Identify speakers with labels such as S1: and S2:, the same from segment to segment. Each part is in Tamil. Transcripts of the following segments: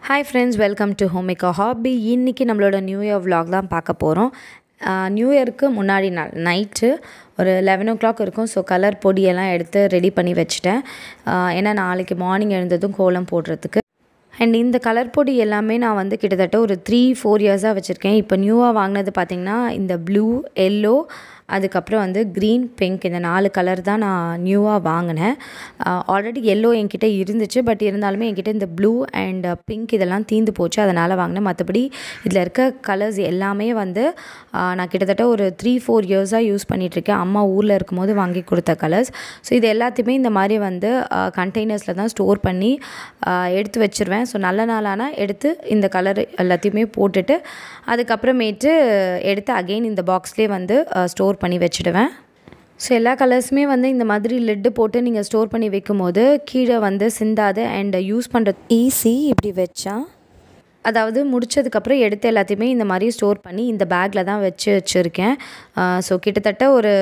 S1: hi friends welcome to Homika hobby இன்றைக்கி நம்மளோட நியூ இயர் vlog தான் பார்க்க போகிறோம் நியூ இயருக்கு முன்னாடி நாள் நைட்டு ஒரு லெவன் ஓ கிளாக் இருக்கும் ஸோ கலர் பொடியெல்லாம் எடுத்து ரெடி பண்ணி வச்சுட்டேன் ஆஹ் ஏன்னா நாளைக்கு மார்னிங் எழுந்ததும் கோலம் போடுறதுக்கு அண்ட் இந்த கலர் பொடி எல்லாமே நான் வந்து கிட்டத்தட்ட ஒரு த்ரீ ஃபோர் இயர்ஸாக வச்சுருக்கேன் இப்போ நியூவாக வாங்கினது பார்த்திங்கன்னா இந்த ப்ளூ எல்லோ அதுக்கப்புறம் வந்து க்ரீன் பிங்க் இந்த நாலு கலர் தான் நான் நியூவாக வாங்கினேன் ஆல்ரெடி எல்லோ என்கிட்ட இருந்துச்சு பட் இருந்தாலுமே என்கிட்ட இந்த ப்ளூ அண்ட் பிங்க் இதெல்லாம் தீந்து போச்சு அதனால் வாங்கினேன் மற்றபடி இதில் இருக்க கலர்ஸ் எல்லாமே வந்து ஆஹ் நான் கிட்டத்தட்ட ஒரு த்ரீ ஃபோர் இயர்ஸாக யூஸ் பண்ணிகிட்ருக்கேன் அம்மா ஊரில் இருக்கும்போது வாங்கி கொடுத்த கலர்ஸ் ஸோ இது எல்லாத்தையுமே இந்த மாதிரி வந்து கண்டெய்னர்ஸில் தான் ஸ்டோர் பண்ணி ஆஹ் எடுத்து வச்சுருவேன் ஸோ நல்ல நாளானா எடுத்து இந்த கலர் எல்லாத்தையுமே போட்டுட்டு அதுக்கப்புறமேட்டு எடுத்து அகெயின் இந்த பாக்ஸ்லேயே வந்து ஸ்டோர் பண்ணி வச்சுடுவேன் ஸோ எல்லா கலர்ஸுமே வந்து இந்த மாதிரி லிட்டு போட்டு நீங்கள் ஸ்டோர் பண்ணி வைக்கும்போது கீழே வந்து சிந்தாது அண்ட் யூஸ் பண்ணுற ஈஸி இப்படி வச்சா அதாவது முடிச்சதுக்கப்புறம் எடுத்து எல்லாத்தையுமே இந்த மாதிரி ஸ்டோர் பண்ணி இந்த பேக்கில் தான் வச்சு வச்சுருக்கேன் ஸோ கிட்டத்தட்ட ஒரு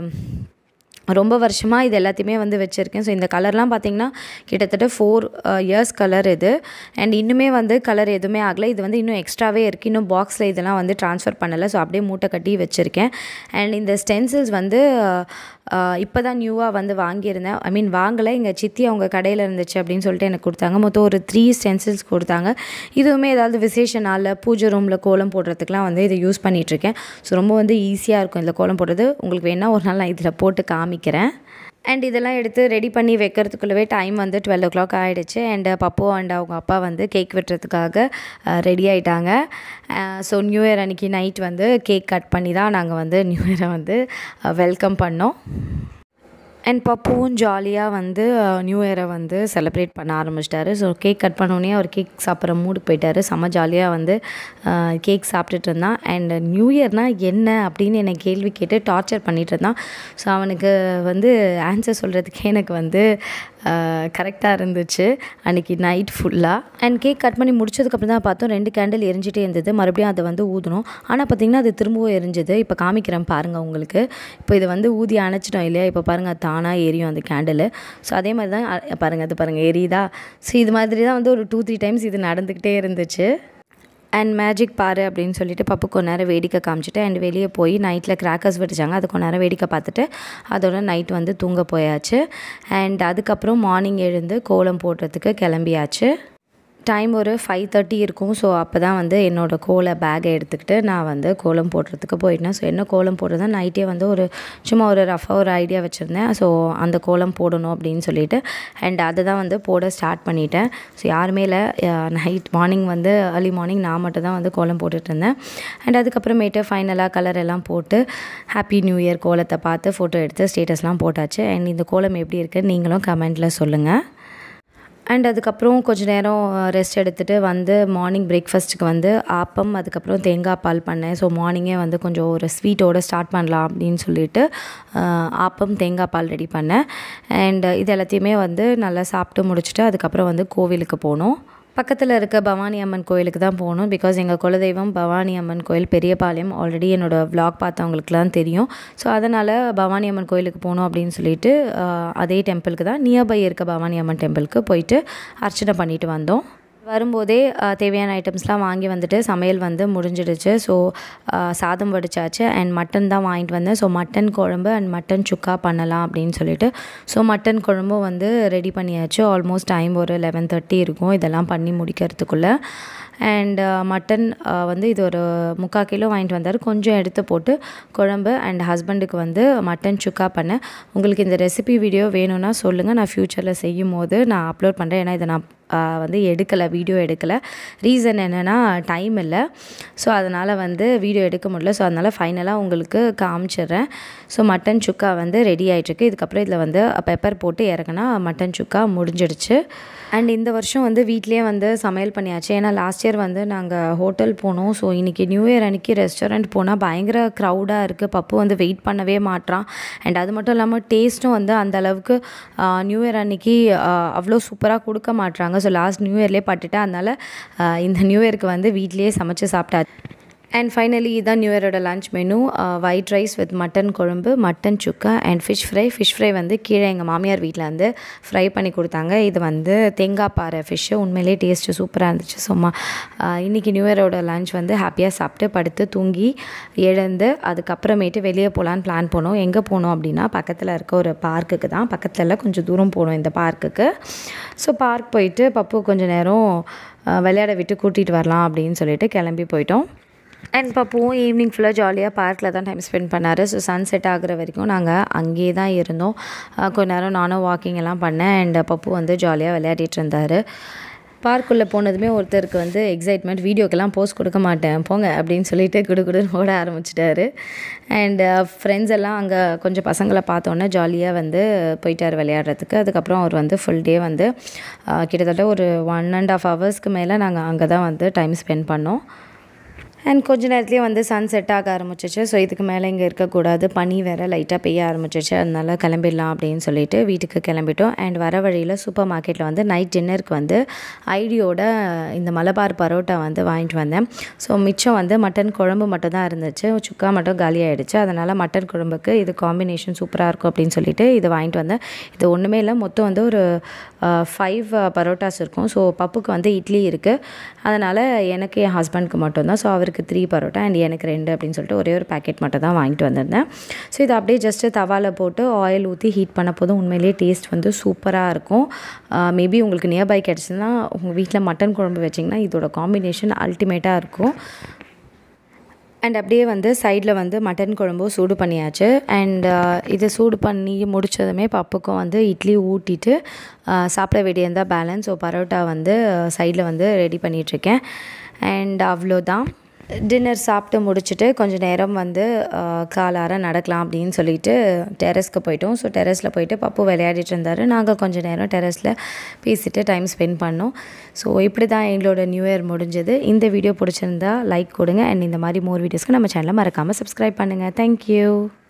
S1: ரொம்ப வருஷமாக இது எல்லாத்தையுமே வந்து வச்சுருக்கேன் ஸோ இந்த கலர்லாம் பார்த்திங்கன்னா கிட்டத்தட்ட ஃபோர் இயர்ஸ் கலர் இது அண்ட் இன்னுமே வந்து கலர் எதுவுமே ஆகலை இது வந்து இன்னும் எக்ஸ்ட்ராவே இருக்குது இன்னும் பாக்ஸில் இதெல்லாம் வந்து ட்ரான்ஸ்ஃபர் பண்ணலை ஸோ அப்படியே மூட்டை கட்டி வச்சுருக்கேன் அண்ட் இந்த ஸ்டென்சில்ஸ் வந்து இப்போ தான் நியூவாக வந்து வாங்கியிருந்தேன் ஐ மீன் வாங்கலை எங்கள் சித்தி அவங்க கடையில் இருந்துச்சு அப்படின்னு சொல்லிட்டு எனக்கு கொடுத்தாங்க மொத்தம் ஒரு த்ரீ ஸ்டென்சில்ஸ் கொடுத்தாங்க இதுவுமே ஏதாவது விசேஷ நாளில் பூஜை ரூமில் கோலம் போடுறதுக்குலாம் வந்து இதை யூஸ் பண்ணிகிட்ருக்கேன் ஸோ ரொம்ப வந்து ஈஸியாக இருக்கும் இதில் கோலம் போடுறது உங்களுக்கு வேணால் ஒரு நாள் நான் இதில் போட்டு காமிக்கிறேன் அண்ட் இதெல்லாம் எடுத்து ரெடி பண்ணி வைக்கிறதுக்குள்ளவே டைம் வந்து டுவெல் ஓ கிளாக் ஆகிடுச்சு அண்டு பப்பு அண்ட் அவங்க அப்பா வந்து கேக் வெட்டுறதுக்காக ரெடி ஆகிட்டாங்க ஸோ நியூ இயர் அன்றைக்கி நைட் வந்து கேக் கட் பண்ணி தான் நாங்கள் வந்து நியூ இயரை வந்து வெல்கம் பண்ணோம் அண்ட் பப்புவும் ஜாலியாக வந்து நியூ இயரை வந்து செலிப்ரேட் பண்ண ஆரம்பிச்சிட்டாரு ஸோ கேக் கட் பண்ணோடனே அவர் கேக் சாப்பிட்ற மூடுக்கு போயிட்டாரு செம்ம ஜாலியாக வந்து கேக் சாப்பிட்டுட்டு இருந்தான் அண்ட் நியூ இயர்னால் என்ன அப்படின்னு என்னை கேள்வி கேட்டு டார்ச்சர் பண்ணிகிட்டு இருந்தான் ஸோ அவனுக்கு வந்து ஆன்சர் சொல்கிறதுக்கே எனக்கு வந்து கரெக்டாக இருந்துச்சு அன்றைக்கி நைட் ஃபுல்லாக அண்ட் கேக் கட் பண்ணி முடிச்சதுக்கப்புறம் தான் பார்த்தோம் ரெண்டு கேண்டில் எரிஞ்சிட்டே இருந்தது மறுபடியும் அதை வந்து ஊதணும் ஆனால் பார்த்திங்கன்னா அது திரும்பவும் எரிஞ்சுது இப்போ காமிக்கிறேன் பாருங்கள் உங்களுக்கு இப்போ இதை வந்து ஊதி அணைச்சிட்டோம் இல்லையா இப்போ பாருங்கள் தானாக எரியும் அந்த கேண்டில் ஸோ அதே மாதிரி தான் அ- பாருங்கள் அது பாருங்கள் எரியுதா ஸோ இது மாதிரி தான் வந்து ஒரு டூ த்ரீ டைம்ஸ் இது நடந்துக்கிட்டே இருந்துச்சு அண்ட் மேஜிக் பாரு அப்படின்னு சொல்லிட்டு பப்பு கொஞ்ச நேரம் வேடிக்கை காமிச்சிட்டு அண்ட் வெளியே போய் நைட்டில் கிராக்கர்ஸ் வெடிச்சாங்க அது கொஞ்ச நேரம் வேடிக்கை பார்த்துட்டு அதோட நைட் வந்து தூங்க போயாச்சு அண்ட் அதுக்கப்புறம் மார்னிங் எழுந்து கோலம் போடுறதுக்கு கிளம்பியாச்சு டைம் ஒரு ஃபைவ் தேர்ட்டி இருக்கும் ஸோ அப்போ தான் வந்து என்னோடய கோல பேக்கை எடுத்துக்கிட்டு நான் வந்து கோலம் போடுறதுக்கு போயிட்டேன் ஸோ என்ன கோலம் போடுறதா நைட்டே வந்து ஒரு சும்மா ஒரு ரஃபாக ஒரு ஐடியா வச்சுருந்தேன் ஸோ அந்த கோலம் போடணும் அப்படின்னு சொல்லிட்டு அண்ட் அதை தான் வந்து போட ஸ்டார்ட் பண்ணிட்டேன் ஸோ யாருமே இல்லை நைட் மார்னிங் வந்து ஏர்லி மார்னிங் நான் மட்டும் தான் வந்து கோலம் போட்டுட்டு இருந்தேன் அண்ட் அதுக்கப்புறமேட்டு ஃபைனலாக கலர் எல்லாம் போட்டு ஹாப்பி நியூ இயர் கோலத்தை பார்த்து ஃபோட்டோ எடுத்து ஸ்டேட்டஸ்லாம் போட்டாச்சு அண்ட் இந்த கோலம் எப்படி இருக்குன்னு நீங்களும் கமெண்ட்டில் சொல்லுங்கள் அண்ட் அதுக்கப்புறம் கொஞ்ச நேரம் ரெஸ்ட் எடுத்துகிட்டு வந்து மார்னிங் பிரேக்ஃபாஸ்ட்டுக்கு வந்து ஆப்பம் அதுக்கப்புறம் தேங்காய் பால் பண்ணேன் ஸோ மார்னிங்கே வந்து கொஞ்சம் ஒரு ஸ்வீட்டோட ஸ்டார்ட் பண்ணலாம் அப்படின்னு சொல்லிட்டு ஆஹ், ஆப்பம் தேங்காய் பால் ரெடி பண்ணேன் அண்ட் இது எல்லாத்தையுமே வந்து நல்லா சாப்பிட்டு முடிச்சுட்டு அதுக்கப்புறம் வந்து கோவிலுக்கு போனோம் பக்கத்தில் இருக்க பவானி அம்மன் கோயிலுக்கு தான் போகணும் பிகாஸ் எங்கள் குலதெய்வம் பவானி அம்மன் கோயில் பெரியபாளையம் ஆல்ரெடி என்னோடய vlog பார்த்தவங்களுக்குலாம் தெரியும் ஸோ அதனால் பவானி அம்மன் கோயிலுக்கு போகணும் அப்படின்னு சொல்லிட்டு ஆஹ், அதே டெம்பிளுக்கு தான் நியர்பை இருக்க பவானி அம்மன் டெம்பிளுக்கு போயிட்டு அர்ச்சனை பண்ணிட்டு வந்தோம் வரும்போதே ஆஹ், தேவையான ஐட்டம்ஸ்லாம் வாங்கி வந்துட்டு சமையல் வந்து முடிஞ்சிடுச்சு ஸோ சாதம் வடிச்சாச்சு அண்ட் மட்டன் தான் வாங்கிட்டு வந்தேன் ஸோ மட்டன் குழம்பு அண்ட் மட்டன் சுக்கா பண்ணலாம் அப்படின்னு சொல்லிட்டு ஸோ மட்டன் குழம்பும் வந்து ரெடி பண்ணியாச்சு ஆல்மோஸ்ட் டைம் ஒரு லெவன் தேர்ட்டி இருக்கும் இதெல்லாம் பண்ணி முடிக்கிறதுக்குள்ளே அண்ட் மட்டன் வந்து இது ஒரு முக்கால் கிலோ வாங்கிட்டு வந்தார் கொஞ்சம் எடுத்து போட்டு குழம்பு அண்ட் ஹஸ்பண்டுக்கு வந்து மட்டன் சுக்கா பண்ணேன் உங்களுக்கு இந்த ரெசிபி வீடியோ வேணும்னா சொல்லுங்கள் நான் ஃப்யூச்சரில் செய்யும் போது நான் அப்லோட் பண்ணுறேன் ஏன்னா இதை நான் ஆஹ் வந்து எடுக்கலை வீடியோ எடுக்கலை ரீசன் என்னென்னா டைம் இல்லை ஸோ அதனால் வந்து வீடியோ எடுக்க முடியல ஸோ அதனால் ஃபைனலாக உங்களுக்கு காமிச்சிடுறேன் ஸோ மட்டன் சுக்கா வந்து ரெடி ஆகிட்டுருக்கு இதுக்கப்புறம் இதில் வந்து பெப்பர் போட்டு இறக்குனா மட்டன் சுக்கா முடிஞ்சிடுச்சு அண்ட் இந்த வருஷம் வந்து வீட்லேயே வந்து சமையல் பண்ணியாச்சு ஏன்னா லாஸ்ட் இயர் வந்து நாங்கள் ஹோட்டல் போனோம் ஸோ இன்றைக்கி நியூ இயர் அன்றைக்கி ரெஸ்டாரண்ட் போனால் பயங்கர க்ரௌடாக இருக்குது பப்பு வந்து வெயிட் பண்ணவே மாட்றான் அண்ட் அது மட்டும் இல்லாமல் டேஸ்ட்டும் வந்து அந்த அளவுக்கு நியூ இயர் அன்றைக்கி அவ்வளோ சூப்பராக கொடுக்க மாட்றாங்க ஸோ லாஸ்ட் நியூ இயர்லேயே பட்டுட்டேன் அதனால் ஆஹ் இந்த நியூ இயருக்கு வந்து வீட்லேயே சமைச்சு சாப்பிட்டா அண்ட் ஃபைனலி இதான் நியூ இயரோட lunch menu white rice with mutton குழம்பு மட்டன் சுக்கா and fish fry fish fry வந்து கீழே எங்கள் மாமியார் வீட்டில் வந்து ஃப்ரை பண்ணி கொடுத்தாங்க இது வந்து தேங்காய் பாறை ஃபிஷ்ஷு உண்மையிலே டேஸ்ட்டு சூப்பராக இருந்துச்சு சும்மா இன்றைக்கி நியூ இயரோட லன்ச் வந்து ஹாப்பியாக சாப்பிட்டு படுத்து தூங்கி எழுந்து அதுக்கப்புறமேட்டு வெளியே போகலான்னு பிளான் பண்ணோம் எங்கே போனோம் அப்படின்னா பக்கத்தில் இருக்க ஒரு பார்க்குக்கு தான் பக்கத்தில் இல்லை கொஞ்சம் தூரம் போனோம் இந்த பார்க்குக்கு ஸோ பார்க் போயிட்டு பப்பு கொஞ்சம் நேரம் விளையாட விட்டு கூட்டிகிட்டு வரலாம் அப்படின்னு சொல்லிட்டு கிளம்பி போயிட்டோம் அண்ட் பப்புவும் ஈவினிங் ஃபுல்லாக ஜாலியாக பார்க்கில் தான் டைம் ஸ்பெண்ட் பண்ணார் ஸோ சன் செட் ஆகுற வரைக்கும் நாங்கள் அங்கேயே தான் இருந்தோம் கொஞ்ச நேரம் நானும் வாக்கிங் எல்லாம் பண்ணேன் அண்ட் பப்பு வந்து ஜாலியாக விளையாடிட்டு இருந்தார் பார்க்குள்ளே போனதுமே ஒருத்தருக்கு வந்து எக்ஸைட்மெண்ட் வீடியோக்கெல்லாம் போஸ்ட் கொடுக்க மாட்டேன் போங்க அப்படின்னு சொல்லிட்டு குடு குடுன்னு ஓட ஆரம்பிச்சிட்டாரு அண்ட் ஃப்ரெண்ட்ஸ் எல்லாம் அங்கே கொஞ்சம் பசங்களை பார்த்தோன்னே ஜாலியாக வந்து போயிட்டார் விளையாடுறதுக்கு அதுக்கப்புறம் அவர் வந்து ஃபுல் டே வந்து கிட்டத்தட்ட ஒரு ஒன் அண்ட் ஆஃப் ஹவர்ஸ்க்கு மேலே நாங்கள் அங்கே தான் வந்து டைம் ஸ்பெண்ட் பண்ணோம் அண்ட் கொஞ்ச நேரத்துலேயே வந்து சன் செட் ஆக ஆரம்பிச்சிச்சு ஸோ இதுக்கு மேலே இங்கே இருக்கக்கூடாது பனி வேறு லைட்டாக பெய்ய ஆரம்பிச்சிச்சு அதனால கிளம்பிடலாம் அப்படின்னு சொல்லிட்டு வீட்டுக்கு கிளம்பிட்டோம் அண்ட் வர வழியில் சூப்பர் மார்க்கெட்டில் வந்து நைட் டின்னருக்கு வந்து ஐடியோட இந்த மலபார் பரோட்டா வந்து வாங்கிட்டு வந்தேன் ஸோ மிச்சம் வந்து மட்டன் குழம்பு மட்டும் தான் இருந்துச்சு சுக்கா மட்டும் காலி ஆகிடுச்சு அதனால் மட்டன் குழம்புக்கு இது காம்பினேஷன் சூப்பராக இருக்கும் அப்படின்னு சொல்லிட்டு இது வாங்கிட்டு வந்தேன் இது ஒன்றுமே இல்லை மொத்தம் வந்து ஒரு ஃபைவ் பரோட்டாஸ் இருக்கும் ஸோ பப்புக்கு வந்து இட்லி இருக்குது அதனால் எனக்கு என் ஹஸ்பண்ட்க்கு மட்டும்தான் ஸோ அவருக்கு த்ரீ பரோட்டா அண்ட் எனக்கு ரெண்டு அப்படின்னு சொல்லிட்டு ஒரே ஒரு பேக்கெட் மட்டும் தான் வாங்கிட்டு வந்திருந்தேன் ஸோ இது அப்படியே ஜஸ்ட்டு தவாவில் போட்டு ஆயில் ஊற்றி ஹீட் பண்ண போதும் உண்மையிலேயே டேஸ்ட் வந்து சூப்பராக இருக்கும் மேபி உங்களுக்கு நியர்பை கிடச்சுன்னா உங்கள் வீட்டில் மட்டன் குழம்பு வச்சிங்கன்னா இதோட காம்பினேஷன் அல்டிமேட்டாக இருக்கும் அண்ட் அப்படியே வந்து சைடில் வந்து மட்டன் குழம்பும் சூடு பண்ணியாச்சு அண்ட் இது சூடு பண்ணி முடித்ததுமே பப்புக்கும் வந்து இட்லி ஊட்டிட்டு சாப்பிட வேண்டியதான் பேலன்ஸ் ஸோ பரோட்டா வந்து சைடில் வந்து ரெடி பண்ணிகிட்ருக்கேன் அண்ட் அவ்வளோதான் டின்னர் சாப்பிட்டு முடிச்சுட்டு கொஞ்சம் நேரம் வந்து காலார நடக்கலாம் அப்படின்னு சொல்லிட்டு டெரஸ்க்கு போயிட்டோம் ஸோ டெரஸில் போயிட்டு பப்பு விளையாடிட்டு இருந்தார் நாங்கள் கொஞ்சம் நேரம் டெரஸில் பேசிட்டு டைம் ஸ்பெண்ட் பண்ணோம் ஸோ இப்படி தான் எங்களோட நியூ இயர் முடிஞ்சது இந்த வீடியோ பிடிச்சிருந்தா லைக் கொடுங்க அண்ட் இந்த மாதிரி மோர் வீடியோஸ்க்கு நம்ம சேனலை மறக்காமல் சப்ஸ்கிரைப் பண்ணுங்கள் தேங்க்யூ